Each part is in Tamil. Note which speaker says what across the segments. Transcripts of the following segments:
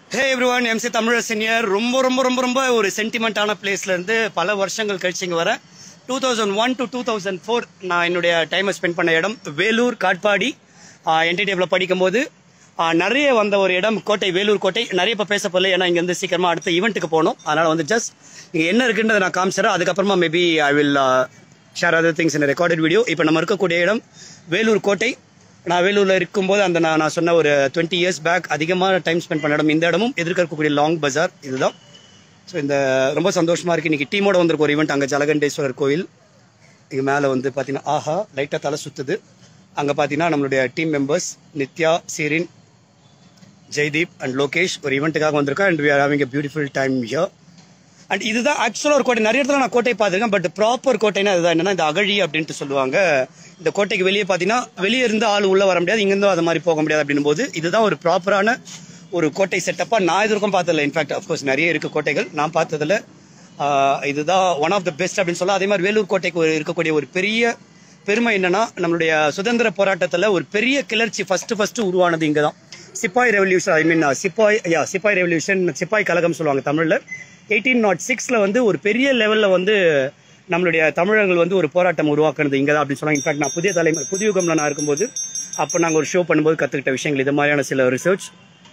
Speaker 1: hey everyone MC Tamilarasan here ரொம்ப ரொம்ப ரொம்ப ரொம்ப ஒரு சென்டிமெண்ட்டான பிளேஸ்ல இருந்து பல வருஷங்கள் கழிச்சு இங்க வரேன் two thousand one to two thousand four நான் என்னுடைய டைமை ஸ்பெண்ட் பண்ண இடம் வேலூர் காட்பாடி என்டிடிஎஃப்ல படிக்கும்போது ஆ, நிறைய வந்த ஒரு இடம் கோட்டை வேலூர் கோட்டை நிறைய இப்போ பேச போகல ஏன்னா இங்க வந்து சீக்கிரமா அடுத்த ஈவெண்ட்டுக்கு போகணும் அதனால வந்து ஜஸ்ட் இங்க என்ன இருக்குன்றதை நான் காமிச்சிடறேன் அதுக்கப்புறமா maybe I will share other things in recorded video இப்போ நம்ம இருக்கக்கூடிய இடம் வேலூர் கோட்டை நான் வேலூர்ல இருக்கும்போது அந்த நான் நான் சொன்ன ஒரு டுவெண்ட்டி இயர்ஸ் பேக் அதிகமாக டைம் ஸ்பெண்ட் பண்ண இடம் இந்த இடமும் எதிர்க்க இருக்கக்கூடிய லாங் பஜார் இதுதான் ஸோ இந்த ரொம்ப சந்தோஷமா இருக்கு இன்னைக்கு டீமோட வந்திருக்க ஒரு ஈவெண்ட் அங்கே ஜலகண்டேஸ்வரர் கோயில் இங்கே மேலே வந்து பார்த்தீங்கன்னா ஆஹா லைட்டாக தலை சுத்துது அங்கே பார்த்தீங்கன்னா நம்மளுடைய team members Nithya Sheerin Jaideep and Lokesh ஒரு ஈவெண்ட்டுக்காக வந்திருக்கோம் and we are having a beautiful time here and இதுதான் ஆக்சுவலாக ஒரு கோட்டை நிறைய இடத்துல நான் கோட்டை பார்த்துருக்கேன் பட் ப்ராப்பர் கோட்டைனா இதுதான் என்னன்னா இந்த அகழி அப்படின்ட்டு சொல்லுவாங்க இந்த கோட்டைக்கு வெளியே பார்த்தீங்கன்னா வெளியே இருந்து ஆள் உள்ள வர முடியாது இங்கிருந்தும் அது மாதிரி போக முடியாது அப்படின்னும் போது இதுதான் ஒரு ப்ராப்பரான ஒரு கோட்டை செட்டப்பாக நான் இது வரைக்கும் பார்த்ததில்ல இன்ஃபேக்ட் அஃப்கோர்ஸ் நிறைய இருக்கு கோட்டைகள் நான் பார்த்ததுல ஆஹ், இதுதான் ஒன் ஆஃப் த பெஸ்ட் அப்படின்னு சொல்லலாம் அதே மாதிரி வேலூர் கோட்டைக்கு ஒரு இருக்கக்கூடிய ஒரு பெரிய பெருமை என்னன்னா நம்மளுடைய சுதந்திர போராட்டத்தில் ஒரு பெரிய கிளர்ச்சி ஃபர்ஸ்ட் ஃபர்ஸ்ட் உருவானது இங்கே தான் சிப்பாய் ரெவல்யூஷன் ஐ மீன் சிப்பாய் யா சிப்பாய் ரெவல்யூஷன் சிப்பாய் கழகம் சொல்லுவாங்க தமிழில் எயிட்டீன் நாட் சிக்ஸில் வந்து ஒரு பெரிய லெவலில் வந்து நம்மளுடைய தமிழர்கள் வந்து ஒரு போராட்டம் உருவாக்குனது இங்கே தான் அப்படின்னு சொன்னாங்க இன்ஃபேக்ட் நான் புதிய தலைமுறை புதிய யுகம்ல நான் இருக்கும்போது அப்போ நாங்கள் ஒரு ஷோ பண்ணும்போது கற்றுக்கிட்ட விஷயங்கள் இது மாதிரியான சில research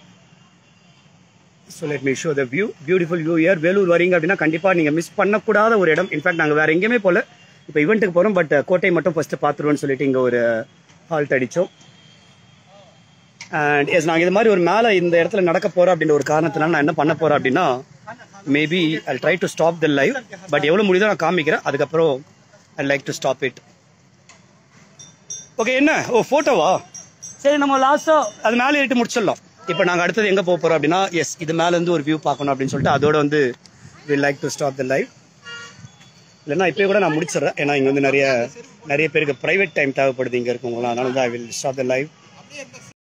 Speaker 1: so let me show the view beautiful view here Vellore வரீங்க அப்படின்னா கண்டிப்பாக நீங்கள் மிஸ் பண்ணக்கூடாத ஒரு இடம் இன்ஃபேக்ட் நாங்கள் வேறு எங்கேயுமே போல இப்போ ஈவெண்ட்டுக்கு போகிறோம் பட் கோட்டை மட்டும் ஃபஸ்ட்டு பார்த்துருவோம்னு சொல்லிட்டு இங்கே ஒரு ஹால்ட் அடித்தோம் அண்ட் எஸ் நாங்கள் இது மாதிரி ஒரு மேலே இந்த இடத்துல நடக்க போகிறோம் அப்படின்ற ஒரு காரணத்தினால நான் என்ன பண்ண போகிறேன் அப்படின்னா maybe I try to stop the live but எவ்வளோ முடியுதோ நான் காமிக்கிறேன் அதுக்கப்புறம் I like to stop it okay என்ன ஓ ஃபோட்டோவா சரி நம்ம லாஸ்ட்டாக அது மேலே ஏறிட்டு முடிச்சிடலாம் இப்போ நாங்கள் அடுத்தது எங்கே போக போகிறோம் அப்படின்னா எஸ் இது மேலேருந்து ஒரு வியூ பார்க்கணும் அப்படின்னு சொல்லிட்டு அதோட வந்து we like to stop the live இல்லைன்னா இப்போயே கூட நான் முடிச்சிடுறேன் ஏன்னா இங்கே வந்து நிறைய நிறைய பேருக்கு ப்ரைவேட் டைம் தேவைப்படுது இங்கே இருக்கவங்களாம் அதனால தான் I will stop the live